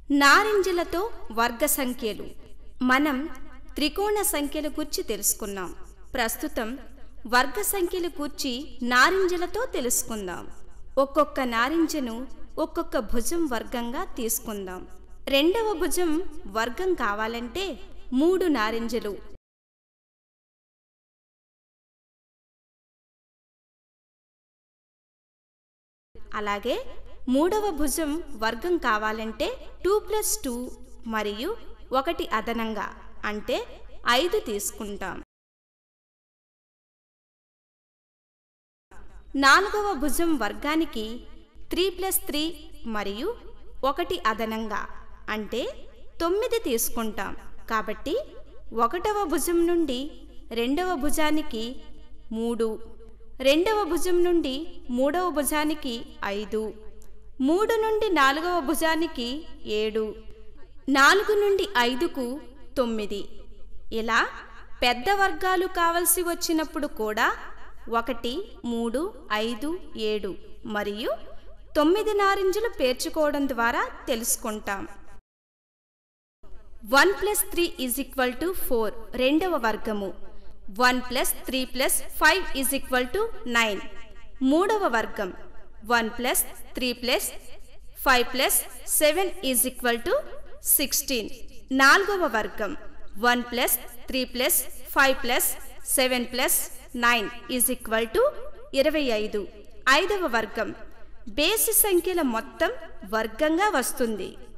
నారింజలతో వర్గ సంఖ్యలు మనం త్రికోణ సంఖ్యల గురించి తెలుసుకున్నాం ప్రస్తుతం వర్గ సంఖ్యల గూర్చి నారింజలతో తెలుసుకుందాం ఒక్కొక్క నారింజను ఒక్కొక్క భుజం వర్గంగా తీసుకుందాం రెండవ భుజం వర్గం కావాలంటే మూడు నారింజలు అలాగే మూడవ భుజం వర్గం కావాలంటే టూ ప్లస్ టూ మరియు ఒకటి అదనంగా అంటే ఐదు తీసుకుంటాం నాలుగవ భుజం వర్గానికి త్రీ ప్లస్ త్రీ మరియు ఒకటి అదనంగా అంటే తొమ్మిది తీసుకుంటాం కాబట్టి ఒకటవ భుజం నుండి రెండవ భుజానికి మూడు రెండవ భుజం నుండి మూడవ భుజానికి ఐదు మూడు నుండి నాలుగవ భుజానికి ఏడు నాలుగు నుండి ఐదుకు తొమ్మిది ఇలా పెద్ద వర్గాలు కావలసి వచ్చినప్పుడు కూడా ఒకటి మూడు ఐదు ఏడు మరియు తొమ్మిది నారింజలు పేర్చుకోవడం ద్వారా తెలుసుకుంటాం one plus three is equal to four రెండవ వర్గము one plus three plus five is equal to nine మూడవ వర్గం one plus three plus five plus seven is equal to sixteen నాలుగవ వర్గం one plus three plus five plus seven plus nine is equal to ఇరవై ఐదు ఐదవ వర్గం బేసి సంఖ్యల మొత్తం వర్గంగా వస్తుంది